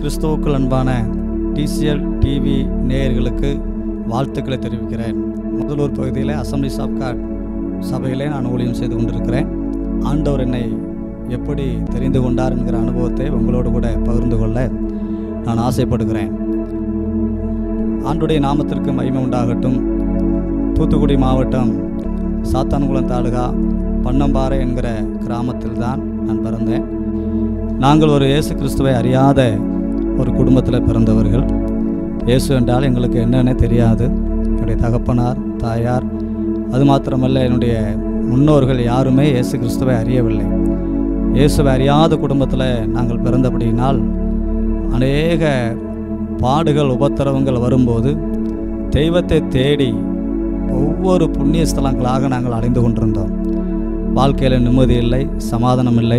கிறிஸ்துவுக்குள் அன்பான TCL TV நேயர்களுக்கு வாழ்த்துக்களை தெரிவிக்கிறேன் முதலூர் பகுதியில் அசம்பிளிஸ் ஆஃப் காட் சபையிலே நான் ஊழியம் செய்து கொண்டிருக்கிறேன் ஆண்டவர் என்னை எப்படி தெரிந்து கொண்டார் என்கிற அனுபவத்தை உங்களோடு கூட பகிர்ந்து கொள்ள நான் ஆசைப்படுகிறேன் ஆண்டுடைய நாமத்திற்கு மகிமை உண்டாகட்டும் தூத்துக்குடி மாவட்டம் சாத்தான்குளம் தாலுகா பன்னம்பாறை என்கிற கிராமத்தில் தான் நான் பிறந்தேன் நாங்கள் ஒரு இயேசு கிறிஸ்துவை அறியாத ஒரு குடும்பத்தில் பிறந்தவர்கள் இயேசு என்றால் எங்களுக்கு என்னன்னே தெரியாது என்னுடைய தகப்பனார் தாயார் அது மாத்திரமல்ல என்னுடைய முன்னோர்கள் யாருமே இயேசு கிறிஸ்துவை அறியவில்லை இயேசுவை அறியாத குடும்பத்தில் நாங்கள் பிறந்தபடியினால் அநேக பாடுகள் உபத்திரவங்கள் வரும்போது தெய்வத்தை தேடி ஒவ்வொரு புண்ணிய ஸ்தலங்களாக நாங்கள் அடைந்து கொண்டிருந்தோம் வாழ்க்கையில் நிம்மதி இல்லை சமாதானம் இல்லை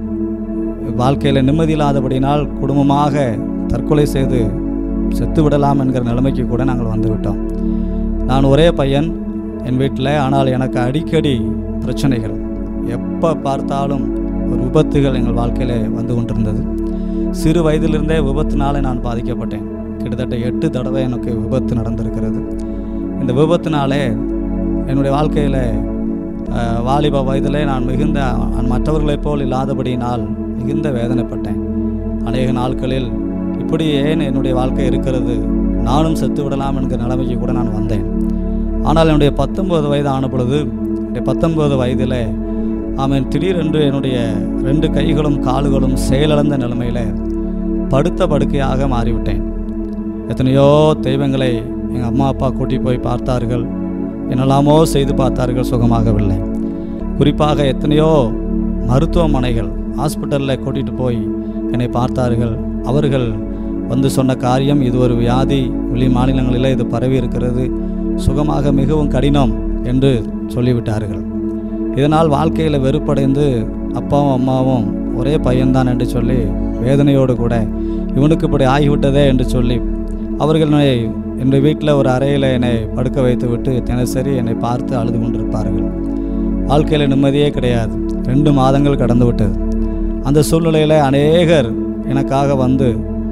வாழ்க்கையில் நிம்மதி இல்லாதபடினால் குடும்பமாக தற்கொலை செய்து செத்து விடலாம் என்கிற நிலைமைக்கு கூட நாங்கள் வந்துவிட்டோம் நான் ஒரே பையன் என் வீட்டில் ஆனால் எனக்கு அடிக்கடி பிரச்சனைகள் எப்போ பார்த்தாலும் ஒரு விபத்துகள் எங்கள் வாழ்க்கையில் வந்து கொண்டிருந்தது சிறு வயதிலிருந்தே விபத்தினாலே நான் பாதிக்கப்பட்டேன் கிட்டத்தட்ட எட்டு தடவை எனக்கு விபத்து நடந்திருக்கிறது இந்த விபத்தினாலே என்னுடைய வாழ்க்கையில் அஹ், வாலிப வயதிலே நான் மிகுந்த மற்றவர்களைப் போல் இல்லாதபடியினால் மிகுந்த வேதனைப்பட்டேன் அநேக நாட்களில் இப்படி ஏன் என்னுடைய வாழ்க்கை இருக்கிறது நானும் செத்து விடலாம் என்கிற நிலைமைக்கு கூட நான் வந்தேன் ஆனால் என்னுடைய பத்தொன்பது வயது ஆன பொழுது என்னுடைய பத்தொன்பது வயதில் அவன் திடீரென்று என்னுடைய ரெண்டு கைகளும் கால்களும் செயலிழந்த நிலைமையில் படுத்த படுக்கையாக மாறிவிட்டேன் எத்தனையோ தெய்வங்களை எங்கள் அம்மா அப்பா கூட்டி போய் பார்த்தார்கள் என்னெல்லாமோ செய்து பார்த்தார்கள் சுகமாகவில்லை குறிப்பாக எத்தனையோ மருத்துவமனைகள் ஹாஸ்பிட்டலில் கூட்டிகிட்டு போய் என்னை பார்த்தார்கள் அவர்கள் வந்து சொன்ன காரியம் இது ஒரு வியாதி வெளி மாநிலங்களில் இது பரவி இருக்கிறது சுகமாக மிகவும் கடினம் என்று சொல்லிவிட்டார்கள் இதனால் வாழ்க்கையில் வெறுப்படைந்து அப்பாவும் அம்மாவும் ஒரே பையன்தான் என்று சொல்லி வேதனையோடு கூட இவனுக்கு இப்படி ஆகிவிட்டதே என்று சொல்லி அவர்கள் என்னை என்னுடைய வீட்டில் ஒரு அறையில் என்னை படுக்க வைத்து விட்டு தினசரி என்னை பார்த்து அழுது கொண்டிருப்பார்கள் வாழ்க்கையில் நிம்மதியே கிடையாது ரெண்டு மாதங்கள் கடந்து விட்டது அந்த சூழ்நிலையில் அநேகர் எனக்காக வந்து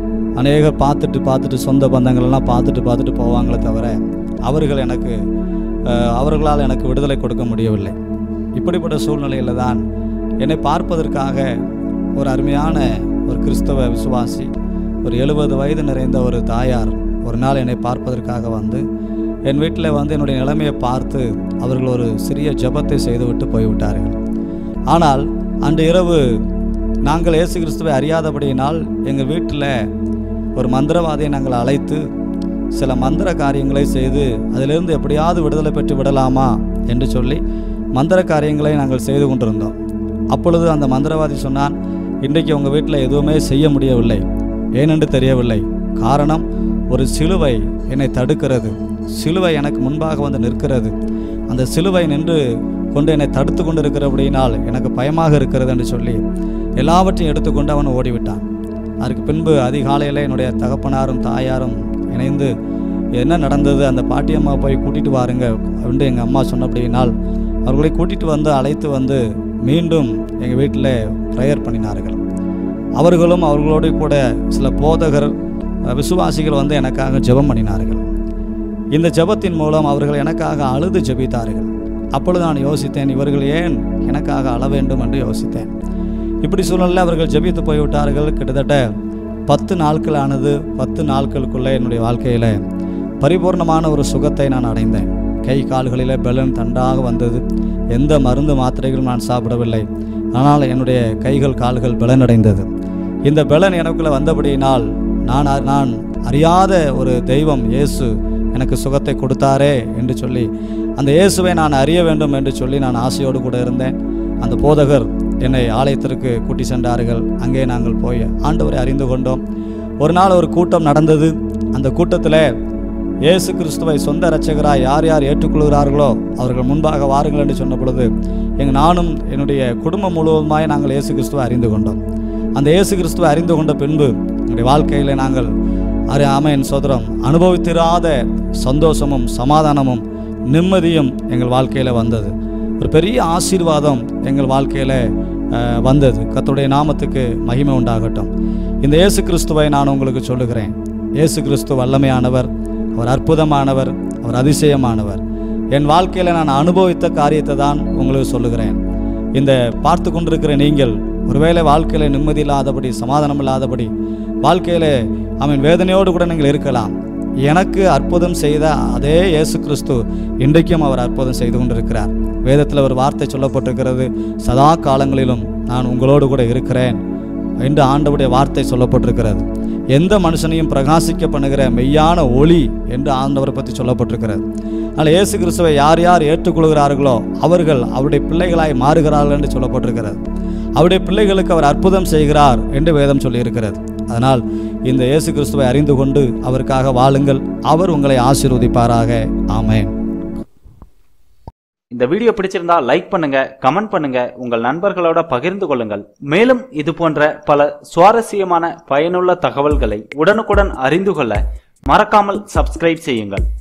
அநேகர் பார்த்துட்டு பார்த்துட்டு சொந்த பந்தங்களெல்லாம் பார்த்துட்டு பார்த்துட்டு போவாங்களே தவிர அவர்கள் எனக்கு அஹ், அவர்களால் எனக்கு விடுதலை கொடுக்க முடியவில்லை இப்படிப்பட்ட சூழ்நிலையில் தான் என்னை பார்ப்பதற்காக ஒரு அருமையான ஒரு கிறிஸ்தவ விசுவாசி ஒரு எழுபது வயது நிறைந்த ஒரு தாயார் ஒரு நாள் என்னை பார்ப்பதற்காக வந்து என் வீட்டில் வந்து என்னுடைய நிலைமையை பார்த்து அவர்கள் ஒரு சிறிய ஜெபத்தை செய்துவிட்டு போய்விட்டார்கள் ஆனால் அன்று இரவு நாங்கள் இயேசு கிறிஸ்துவை அறியாதபடியினால் எங்கள் வீட்டில் ஒரு மந்திரவாதியை நாங்கள் அழைத்து சில மந்திர காரியங்களை செய்து அதிலிருந்து எப்படியாவது விடுதலை பெற்று விடலாமா என்று சொல்லி மந்திர காரியங்களை நாங்கள் செய்து கொண்டிருந்தோம் அப்பொழுது அந்த மந்திரவாதி சொன்னான் இன்றைக்கு உங்கள் வீட்டில் எதுவுமே செய்ய முடியவில்லை ஏனென்று தெரியவில்லை காரணம் ஒரு சிலுவை என்னை தடுக்கிறது சிலுவை எனக்கு முன்பாக வந்து நிற்கிறது அந்த சிலுவை நின்று கொண்டு என்னை தடுத்து கொண்டு இருக்கிறபடியினால் எனக்கு பயமாக இருக்கிறது என்று சொல்லி எல்லாவற்றையும் எடுத்துக்கொண்டு அவன் ஓடிவிட்டான் அதற்கு பின்பு அதிகாலையில் என்னுடைய தகப்பனாரும் தாயாரும் இணைந்து என்ன நடந்தது அந்த பாட்டியம்மா போய் கூட்டிட்டு வாருங்க என்று எங்கள் அம்மா சொன்னபடியினால் அவர்களை கூட்டிட்டு வந்து அழைத்து வந்து மீண்டும் எங்கள் வீட்டில் ப்ரேயர் பண்ணினார்கள் அவர்களும் அவர்களோடு கூட சில போதகர் அஹ், விசுவாசிகள் வந்து எனக்காக ஜெபம் பண்ணினார்கள் இந்த ஜெபத்தின் மூலம் அவர்கள் எனக்காக அழுது ஜெபித்தார்கள் அப்பொழுது நான் யோசித்தேன் இவர்கள் ஏன் எனக்காக அழ வேண்டும் என்று யோசித்தேன் இப்படி சூழ்நிலையில் அவர்கள் ஜெபித்து போய்விட்டார்கள் கிட்டத்தட்ட பத்து நாட்கள் ஆனது பத்து நாட்களுக்குள்ளே என்னுடைய வாழ்க்கையில் பரிபூர்ணமான ஒரு சுகத்தை நான் அடைந்தேன் கை கால்களிலே பெலன் தண்டாக வந்தது எந்த மருந்து மாத்திரைகளும் நான் சாப்பிடவில்லை ஆனால் என்னுடைய கைகள் கால்கள் பலனடைந்தது இந்த பலன் எனக்குள்ளே வந்தபடியினால் நான் அ- நான் அறியாத ஒரு தெய்வம் இயேசு எனக்கு சுகத்தை கொடுத்தாரே என்று சொல்லி அந்த இயேசுவை நான் அறிய வேண்டும் என்று சொல்லி நான் ஆசையோடு கூட இருந்தேன் அந்த போதகர் என்னை ஆலயத்திற்கு கூட்டி சென்றார்கள் அங்கே நாங்கள் போய் ஆண்டவரை அறிந்து கொண்டோம் ஒரு நாள் ஒரு கூட்டம் நடந்தது அந்த கூட்டத்தில் இயேசு கிறிஸ்துவை சொந்த இரட்சகராய் யார் யார் ஏற்றுக்கொள்கிறார்களோ அவர்கள் முன்பாக வாருங்கள் என்று சொன்ன பொழுது எங்கள் நானும் என்னுடைய குடும்பம் முழுவதுமாய் நாங்கள் இயேசு கிறிஸ்துவை அறிந்து கொண்டோம் அந்த இயேசு கிறிஸ்துவை அறிந்து கொண்ட பின்பு எங்களுடைய வாழ்க்கையில் நாங்கள் அரு ஆமையின் சோதரம் அனுபவித்திராத சந்தோஷமும் சமாதானமும் நிம்மதியும் எங்கள் வாழ்க்கையில் வந்தது ஒரு பெரிய ஆசீர்வாதம் எங்கள் வாழ்க்கையில் வந்தது கர்த்தருடைய நாமத்துக்கு மகிமை உண்டாகட்டும் இந்த இயேசு கிறிஸ்துவை நான் உங்களுக்கு சொல்லுகிறேன் இயேசு கிறிஸ்து வல்லமையானவர் அவர் அற்புதமானவர் அவர் அதிசயமானவர் என் வாழ்க்கையில் நான் அனுபவித்த காரியத்தை தான் உங்களுக்கு சொல்லுகிறேன் இந்த பார்த்து கொண்டிருக்கிற நீங்கள் ஒருவேளை வாழ்க்கையில் நிம்மதி இல்லாதபடி சமாதானம் இல்லாதபடி வாழ்க்கையில் அவன் வேதனையோடு கூட நீங்கள் இருக்கலாம் எனக்கு அற்புதம் செய்த அதே இயேசு கிறிஸ்து இன்றைக்கும் அவர் அற்புதம் செய்து கொண்டிருக்கிறார் வேதத்தில் ஒரு வார்த்தை சொல்லப்பட்டிருக்கிறது சதா காலங்களிலும் நான் உங்களோடு கூட இருக்கிறேன் என்று ஆண்டவுடைய வார்த்தை சொல்லப்பட்டிருக்கிறது எந்த மனுஷனையும் பிரகாசிக்க பண்ணுகிற மெய்யான ஒளி என்று ஆண்டவரை பற்றி சொல்லப்பட்டிருக்கிறது அதனால் இயேசு கிறிஸ்துவை யார் யார் ஏற்றுக்கொள்கிறார்களோ அவர்கள் அவருடைய பிள்ளைகளாய் மாறுகிறார்கள் என்று சொல்லப்பட்டிருக்கிறது அவருடைய பிள்ளைகளுக்கு அவர் அற்புதம் செய்கிறார் என்று வேதம் சொல்லியிருக்கிறது அதனால் இந்த இயேசு கிறிஸ்துவை அறிந்து கொண்டு அவருக்காக வாழுங்கள் அவர் உங்களை ஆசீர்வதிப்பாராக ஆமென் இந்த வீடியோ பிடிச்சிருந்தா லைக் பண்ணுங்க கமெண்ட் பண்ணுங்க உங்கள் நண்பர்களோட பகிர்ந்து கொள்ளுங்கள் மேலும் இது போன்ற பல சுவாரஸ்யமான பயனுள்ள தகவல்களை உடனுக்குடன் அறிந்து கொள்ள மறக்காமல் சப்ஸ்கிரைப் செய்யுங்கள்